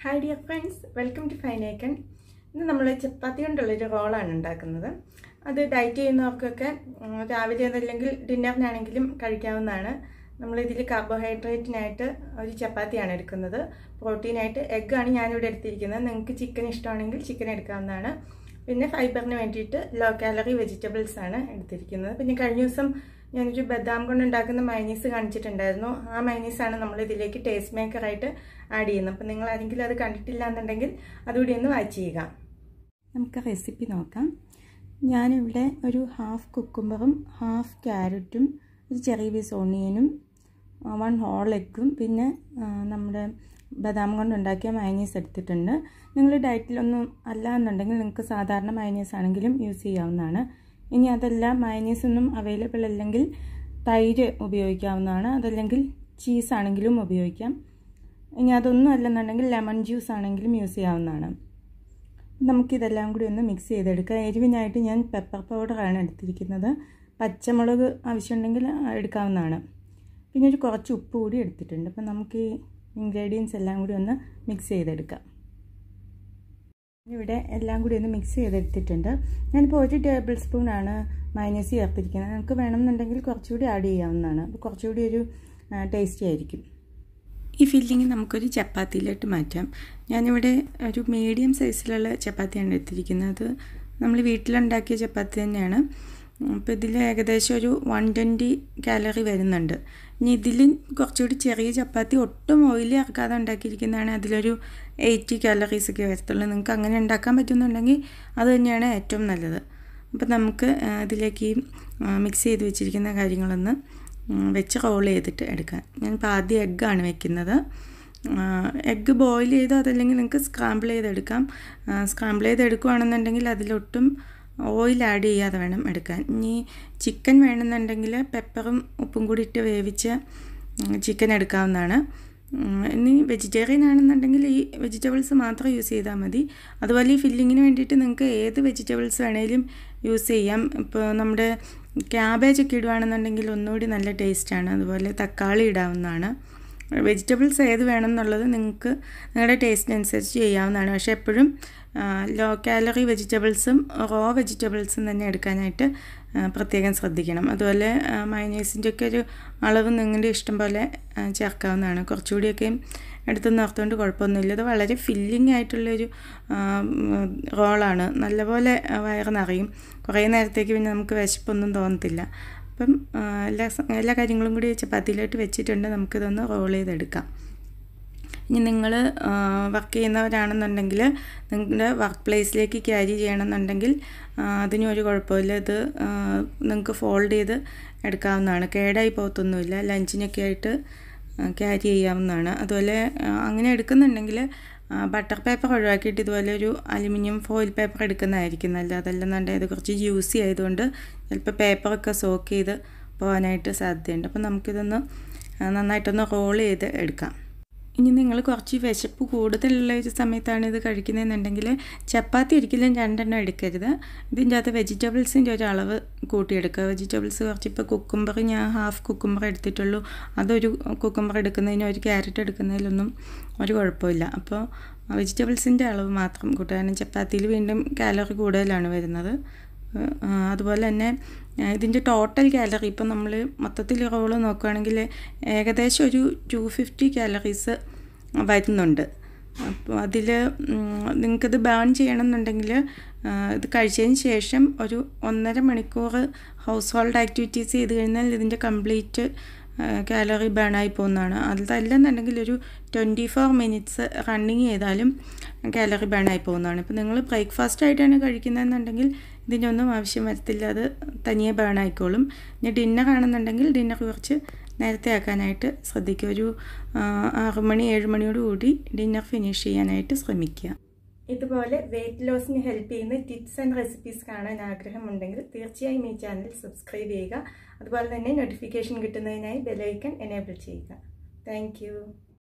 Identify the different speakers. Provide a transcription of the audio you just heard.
Speaker 1: hi dear friends welcome to ഫൈനേക്കൺ ഇന്ന് നമ്മൾ ചപ്പാത്തി കൊണ്ടുള്ളൊരു റോളാണ് ഉണ്ടാക്കുന്നത് അത് ഡയറ്റ് ചെയ്യുന്നവർക്കൊക്കെ ഉം, രാവിലെ അതല്ലെങ്കിൽ ഡിന്നറിനാണെങ്കിലും കഴിക്കാവുന്നതാണ് നമ്മളിതിൽ കാർബോഹൈഡ്രേറ്റിനായിട്ട് ഒരു ചപ്പാത്തിയാണ് എടുക്കുന്നത് പ്രോട്ടീനായിട്ട് എഗ്ഗാണ് ഞാനിവിടെ എടുത്തിരിക്കുന്നത് നിങ്ങൾക്ക് ചിക്കൻ ഇഷ്ടമാണെങ്കിൽ ചിക്കൻ എടുക്കാവുന്നതാണ് പിന്നെ ഫൈബറിന് വേണ്ടിയിട്ട് ലോ കാലറി വെജിറ്റബിൾസ് ആണ് എടുത്തിരിക്കുന്നത് പിന്നെ കഴിഞ്ഞ ദിവസം ഞാനൊരു ബദാം കൊണ്ട് ഉണ്ടാക്കുന്ന മൈനീസ് കാണിച്ചിട്ടുണ്ടായിരുന്നു ആ മൈനീസാണ് നമ്മൾ ഇതിലേക്ക് ടേസ്റ്റ് മേക്കറായിട്ട് ആഡ് ചെയ്യുന്നത് അപ്പം നിങ്ങൾ ആരെങ്കിലും അത് കണ്ടിട്ടില്ല എന്നുണ്ടെങ്കിൽ അതുകൂടി ഒന്ന് വാച്ച് ചെയ്യുക നമുക്ക് റെസിപ്പി നോക്കാം ഞാനിവിടെ ഒരു ഹാഫ് കുക്കുംബറും ഹാഫ് ക്യാരറ്റും ഒരു ചെറിയ പീസ് ഓണിയനും വൺ ഹോൾ എഗ്ഗും പിന്നെ ആ, നമ്മുടെ ബദാം കൊണ്ടുണ്ടാക്കിയ മൈനീസ് എടുത്തിട്ടുണ്ട് നിങ്ങൾ ഡയറ്റിലൊന്നും അല്ല എന്നുണ്ടെങ്കിൽ നിങ്ങൾക്ക് സാധാരണ മൈനീസ് ആണെങ്കിലും യൂസ് ചെയ്യാവുന്നതാണ് ഇനി അതല്ല മൈനീസ് ഒന്നും അവൈലബിൾ അല്ലെങ്കിൽ തൈര് ഉപയോഗിക്കാവുന്നതാണ് അതല്ലെങ്കിൽ ചീസ് ആണെങ്കിലും ഉപയോഗിക്കാം ഇനി അതൊന്നും അല്ലെന്നുണ്ടെങ്കിൽ ലെമൺ ജ്യൂസ് ആണെങ്കിലും യൂസ് ചെയ്യാവുന്നതാണ് നമുക്കിതെല്ലാം കൂടി ഒന്ന് മിക്സ് ചെയ്തെടുക്കാം എരിവിനായിട്ട് ഞാൻ പെപ്പർ പൗഡറാണ് എടുത്തിരിക്കുന്നത് പച്ചമുളക് ആവശ്യമുണ്ടെങ്കിൽ എടുക്കാവുന്നതാണ് പിന്നെ ഒരു കുറച്ച് ഉപ്പ് കൂടി എടുത്തിട്ടുണ്ട് അപ്പം നമുക്ക് ഈ ഇൻഗ്രീഡിയൻസ് എല്ലാം കൂടി ഒന്ന് മിക്സ് ചെയ്തെടുക്കാം ഇവിടെ എല്ലാം കൂടി ഒന്ന് മിക്സ് ചെയ്തെടുത്തിട്ടുണ്ട് ഞാനിപ്പോൾ ഒരു ടേബിൾ സ്പൂണാണ് മൈനസ് ചേർത്തിരിക്കുന്നത് നമുക്ക് വേണമെന്നുണ്ടെങ്കിൽ കുറച്ചുകൂടി ആഡ് ചെയ്യാവുന്നതാണ് അപ്പോൾ കുറച്ചുകൂടി ഒരു ടേസ്റ്റി ആയിരിക്കും ഈ ഫില്ലിങ് നമുക്കൊരു ചപ്പാത്തിയിലോട്ട് മാറ്റാം ഞാനിവിടെ ഒരു മീഡിയം സൈസിലുള്ള ചപ്പാത്തിയാണ് എടുത്തിരിക്കുന്നത് നമ്മൾ വീട്ടിലുണ്ടാക്കിയ ചപ്പാത്തി തന്നെയാണ് അപ്പോൾ ഇതിൽ ഏകദേശം ഒരു വൺ ട്വൻറ്റി കാലറി വരുന്നുണ്ട് ഇനി ഇതിൽ കുറച്ചുകൂടി ചെറിയ ചപ്പാത്തി ഒട്ടും ഓയിൽ ഇറക്കാതെ ഉണ്ടാക്കിയിരിക്കുന്നതാണ് അതിലൊരു എയ്റ്റി കാലറീസ് ഒക്കെ വരത്തുള്ളൂ നിങ്ങൾക്ക് അങ്ങനെ ഉണ്ടാക്കാൻ പറ്റുന്നുണ്ടെങ്കിൽ അത് തന്നെയാണ് ഏറ്റവും നല്ലത് അപ്പോൾ നമുക്ക് ഇതിലേക്ക് ഈ മിക്സ് ചെയ്ത് വെച്ചിരിക്കുന്ന കാര്യങ്ങളൊന്ന് വെച്ച് റോൾ ചെയ്തിട്ട് എടുക്കാൻ ഞാനിപ്പോൾ ആദ്യം എഗ്ഗാണ് വെക്കുന്നത് എഗ്ഗ് ബോയിൽ ചെയ്തോ അതല്ലെങ്കിൽ നിങ്ങൾക്ക് സ്ക്രാമ്പിൾ ചെയ്തെടുക്കാം സ്ക്രാമ്പിൾ ചെയ്തെടുക്കുകയാണെന്നുണ്ടെങ്കിൽ അതിലൊട്ടും ഓയിൽ ആഡ് ചെയ്യാതെ വേണം എടുക്കാൻ ഇനി ചിക്കൻ വേണമെന്നുണ്ടെങ്കിൽ പെപ്പറും ഉപ്പും കൂടി ഇട്ട് വേവിച്ച് ചിക്കൻ എടുക്കാവുന്നതാണ് ഇനി വെജിറ്റേറിയൻ ആണെന്നുണ്ടെങ്കിൽ ഈ വെജിറ്റബിൾസ് മാത്രം യൂസ് ചെയ്താൽ മതി അതുപോലെ ഈ ഫില്ലിങ്ങിന് വേണ്ടിയിട്ട് നിങ്ങൾക്ക് ഏത് വെജിറ്റബിൾസ് വേണേലും യൂസ് ചെയ്യാം ഇപ്പോൾ നമ്മുടെ ക്യാബേജ് ഒക്കെ ഇടുകയാണെന്നുണ്ടെങ്കിൽ ഒന്നുകൂടി നല്ല ടേസ്റ്റാണ് അതുപോലെ തക്കാളി ഇടാവുന്നതാണ് വെജിറ്റബിൾസ് ഏത് വേണം എന്നുള്ളത് നിങ്ങൾക്ക് നിങ്ങളുടെ ടേസ്റ്റിനനുസരിച്ച് ചെയ്യാവുന്നതാണ് പക്ഷേ എപ്പോഴും ലോ കാലറി വെജിറ്റബിൾസും റോ വെജിറ്റബിൾസും തന്നെ എടുക്കാനായിട്ട് പ്രത്യേകം ശ്രദ്ധിക്കണം അതുപോലെ മൈനേഴ്സിൻ്റെ ഒക്കെ ഒരു അളവ് നിങ്ങളുടെ ഇഷ്ടം പോലെ ചേർക്കാവുന്നതാണ് കുറച്ചുകൂടിയൊക്കെ എടുത്ത് നിർത്തുകൊണ്ട് കുഴപ്പമൊന്നുമില്ല ഇത് വളരെ ഫില്ലിംഗ് ആയിട്ടുള്ളൊരു റോളാണ് നല്ലപോലെ വയറ് നിറയും കുറേ നേരത്തേക്ക് പിന്നെ നമുക്ക് വിശപ്പൊന്നും തോന്നത്തില്ല അപ്പം എല്ലാ എല്ലാ കാര്യങ്ങളും കൂടി ചപ്പാത്തിയിലോട്ട് വെച്ചിട്ടുണ്ട് നമുക്കിതൊന്ന് റോൾ ചെയ്തെടുക്കാം ഇനി നിങ്ങൾ വർക്ക് ചെയ്യുന്നവരാണെന്നുണ്ടെങ്കിൽ നിങ്ങളുടെ വർക്ക് പ്ലേസിലേക്ക് ക്യാരി ചെയ്യണമെന്നുണ്ടെങ്കിൽ അതിനും ഒരു കുഴപ്പമില്ല ഇത് നിങ്ങൾക്ക് ഫോൾഡ് ചെയ്ത് എടുക്കാവുന്നതാണ് കേടായി പോകത്തൊന്നുമില്ല ലഞ്ചിനൊക്കെ ആയിട്ട് ക്യാരി ചെയ്യാവുന്നതാണ് അതുപോലെ അങ്ങനെ എടുക്കുന്നുണ്ടെങ്കിൽ ബട്ടർ പേപ്പർ ഒഴിവാക്കിയിട്ട് ഇതുപോലെ ഒരു അലുമിനിയം ഫോയിൽ പേപ്പർ എടുക്കുന്നതായിരിക്കും നല്ലത് അതല്ലെന്നുണ്ടെങ്കിൽ ഇത് കുറച്ച് ജ്യൂസി ആയതുകൊണ്ട് ചിലപ്പോൾ പേപ്പറൊക്കെ സോക്ക് ചെയ്ത് പോകാനായിട്ട് സാധ്യതയുണ്ട് അപ്പോൾ നമുക്കിതൊന്ന് നന്നായിട്ടൊന്ന് റോൾ ചെയ്ത് എടുക്കാം ഇനി നിങ്ങൾ കുറച്ച് വിശപ്പ് കൂടുതലുള്ള ഒരു സമയത്താണ് ഇത് കഴിക്കുന്നതെന്നുണ്ടെങ്കിൽ ചപ്പാത്തി ഒരിക്കലും രണ്ടെണ്ണം എടുക്കരുത് ഇതിൻ്റെ അകത്ത് വെജിറ്റബിൾസിൻ്റെ ഒരു അളവ് കൂട്ടിയെടുക്കുക വെജിറ്റബിൾസ് കുറച്ച് ഇപ്പോൾ കുക്കുംബർ ഞാൻ ഹാഫ് കുക്കുംബർ എടുത്തിട്ടുള്ളൂ അതൊരു കുക്കുംബർ എടുക്കുന്നതിന് ഒരു ക്യാരറ്റ് എടുക്കുന്നതിലൊന്നും ഒരു കുഴപ്പമില്ല അപ്പോൾ വെജിറ്റബിൾസിൻ്റെ അളവ് മാത്രം കൂട്ടുക കാരണം ചപ്പാത്തിയിൽ വീണ്ടും കാലറി കൂടുതലാണ് വരുന്നത് അതുപോലെ തന്നെ ഇതിൻ്റെ ടോട്ടൽ കാലറി ഇപ്പം നമ്മൾ മൊത്തത്തിൽ റോള് നോക്കുകയാണെങ്കിൽ ഏകദേശം ഒരു ടു ഫിഫ്റ്റി കാലറീസ് വരുന്നുണ്ട് അപ്പോൾ അതിൽ നിങ്ങൾക്കിത് ബേൺ ചെയ്യണമെന്നുണ്ടെങ്കിൽ ഇത് കഴിച്ചതിന് ശേഷം ഒരു ഒന്നര മണിക്കൂർ ഹൗസ് ഹോൾഡ് ആക്ടിവിറ്റീസ് ചെയ്ത് കഴിഞ്ഞാൽ ഇതിൻ്റെ കംപ്ലീറ്റ് കാലറി ബേൺ ആയി പോകുന്നതാണ് അതല്ലെന്നുണ്ടെങ്കിൽ ഒരു ട്വൻറ്റി ഫോർ മിനിറ്റ്സ് റണ്ണിങ് ചെയ്താലും കാലറി ബേൺ ആയി പോകുന്നതാണ് ഇപ്പോൾ നിങ്ങൾ ബ്രേക്ക്ഫാസ്റ്റ് ആയിട്ടാണ് കഴിക്കുന്നതെന്നുണ്ടെങ്കിൽ ഇതിൻ്റെ ഒന്നും ആവശ്യം വരത്തില്ല അത് തനിയെ ബേൺ ആയിക്കോളും ഇനി ഡിന്നർ ആണെന്നുണ്ടെങ്കിൽ ഡിന്നർ കുറച്ച് നേരത്തെ ആക്കാനായിട്ട് ശ്രദ്ധിക്കുക ഒരു ആറ് മണി ഏഴ് മണിയോട് കൂടി ഡിന്നർ ഫിനിഷ് ചെയ്യാനായിട്ട് ശ്രമിക്കുക ഇതുപോലെ വെയിറ്റ് ലോസിന് ഹെൽപ്പ് ചെയ്യുന്ന ടിപ്സ് ആൻഡ് റെസിപ്പീസ് കാണാൻ ആഗ്രഹമുണ്ടെങ്കിൽ തീർച്ചയായും ഈ ചാനൽ സബ്സ്ക്രൈബ് ചെയ്യുക അതുപോലെ തന്നെ നോട്ടിഫിക്കേഷൻ കിട്ടുന്നതിനായി ബെലൈക്കൺ എനേബിൾ ചെയ്യുക താങ്ക്